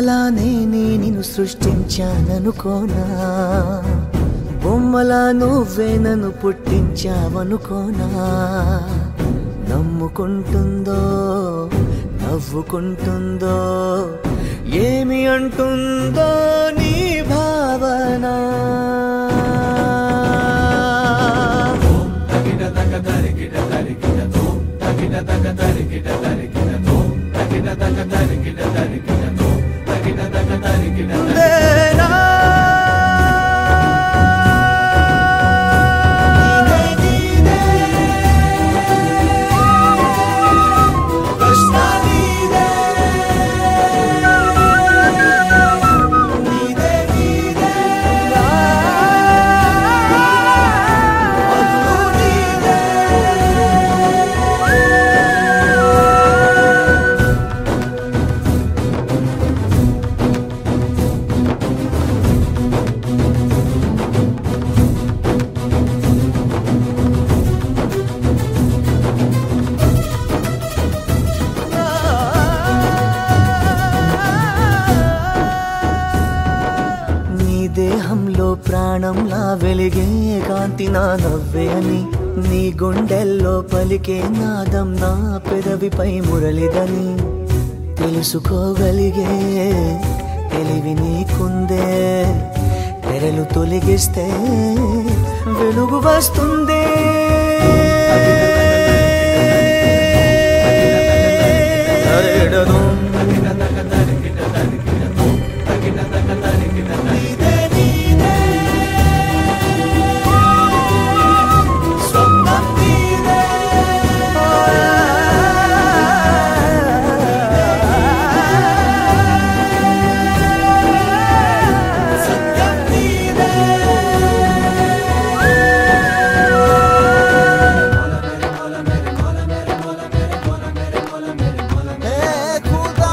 బొమ్మలానే నిన్ను సృష్టించాననుకోనా బొమ్మలా నువ్వే నన్ను పుట్టించావనుకోనా నమ్ముకుంటుందో నవ్వుకుంటుందో ఏమి అంటుందో నీ భావన లేనా? నీదే నీదే కృష్ణ నీదే నీదే నీదే మధు నీదే నీ దేహంలో ప్రాణంలా వెలిగే కాంతి నా నవ్వే అని నీ గుండెల్లో పలికే నాదం నా పెదవిపై మురళిదని తెలుసుకోగలిగే తెలివి నీకుందే తెరలు తొలగిస్తే వెలుగు వస్తుందే అరెడను. నీదే నీదే స్వప్నం నీదే సత్యం నీదే ఏ ఖుదా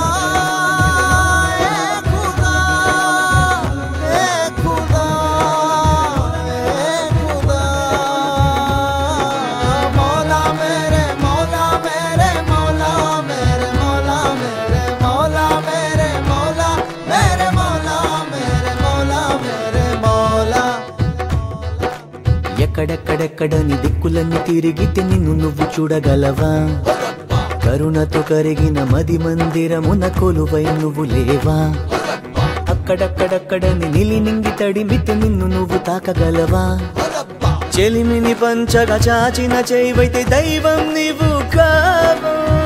ఏ ఖుదా ఏ ఖుదా ఏ ఖుదా మౌలా మేరే మౌలా మేరే మౌలా మేరే మౌలా మేరే మౌలా మేరే మౌలా మేరే మౌలా మేరే మౌలా మేరే మౌలా ఎక్కడెక్కడెక్కడని దిక్కులన్నీ తిరిగితే నిన్ను నువ్వు చూడగలవా కరుణతో కరిగిన మది మందిరమున కొలువై నువ్వు లేవా అక్కడక్కడక్కడని నిలి నింగి తడిమితే నిన్ను నువ్వు తాకగలవా చెలిమిని పంచగా చాచిన చేవైతే దైవం నీవు కావా